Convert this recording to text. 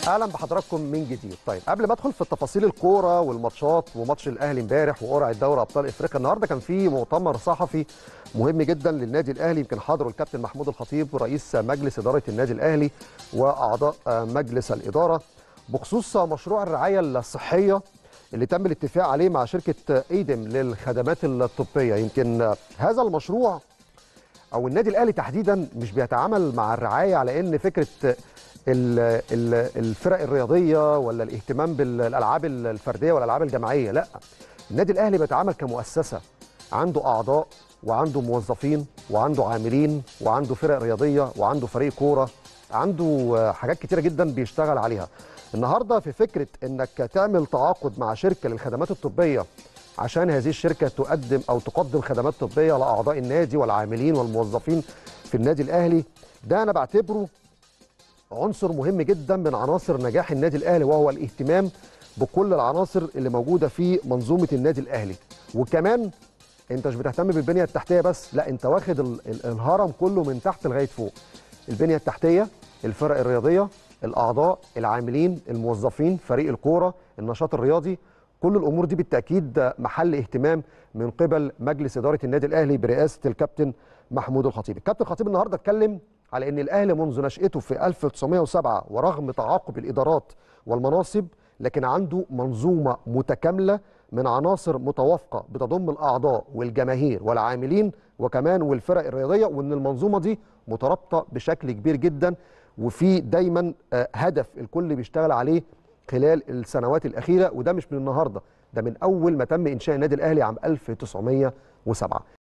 اهلا بحضراتكم من جديد طيب قبل ما ادخل في التفاصيل الكوره والماتشات وماتش الاهلي امبارح وقرعه دوري ابطال افريقيا النهارده كان في مؤتمر صحفي مهم جدا للنادي الاهلي يمكن حضره الكابتن محمود الخطيب رئيس مجلس اداره النادي الاهلي واعضاء مجلس الاداره بخصوص مشروع الرعايه الصحيه اللي تم الاتفاق عليه مع شركه ايدم للخدمات الطبيه يمكن هذا المشروع او النادي الاهلي تحديدا مش بيتعامل مع الرعايه على ان فكره ال- ال- الفرق الرياضيه ولا الاهتمام بالالعاب الفرديه والالعاب الجماعيه لا النادي الاهلي بيتعامل كمؤسسه عنده اعضاء وعنده موظفين وعنده عاملين وعنده فرق رياضيه وعنده فريق كوره عنده حاجات كتيره جدا بيشتغل عليها النهارده في فكره انك تعمل تعاقد مع شركه للخدمات الطبيه عشان هذه الشركه تقدم او تقدم خدمات طبيه لاعضاء النادي والعاملين والموظفين في النادي الاهلي ده انا بعتبره عنصر مهم جدا من عناصر نجاح النادي الاهلي وهو الاهتمام بكل العناصر اللي موجوده في منظومه النادي الاهلي وكمان انت مش بتهتم بالبنيه التحتيه بس لا انت واخد ال- ال- الهرم كله من تحت لغايه فوق البنيه التحتيه الفرق الرياضيه الاعضاء العاملين الموظفين فريق الكوره النشاط الرياضي كل الامور دي بالتاكيد محل اهتمام من قبل مجلس اداره النادي الاهلي برئاسه الكابتن محمود الخطيب الكابتن الخطيب النهارده اتكلم على ان الاهلي منذ نشاته في 1907 ورغم تعاقب الادارات والمناصب لكن عنده منظومه متكامله من عناصر متوافقه بتضم الاعضاء والجماهير والعاملين وكمان والفرق الرياضيه وان المنظومه دي مترابطه بشكل كبير جدا وفي دايما آه، هدف الكل بيشتغل عليه خلال السنوات الاخيره وده مش من النهارده ده من اول ما تم انشاء النادي الاهلي عام 1907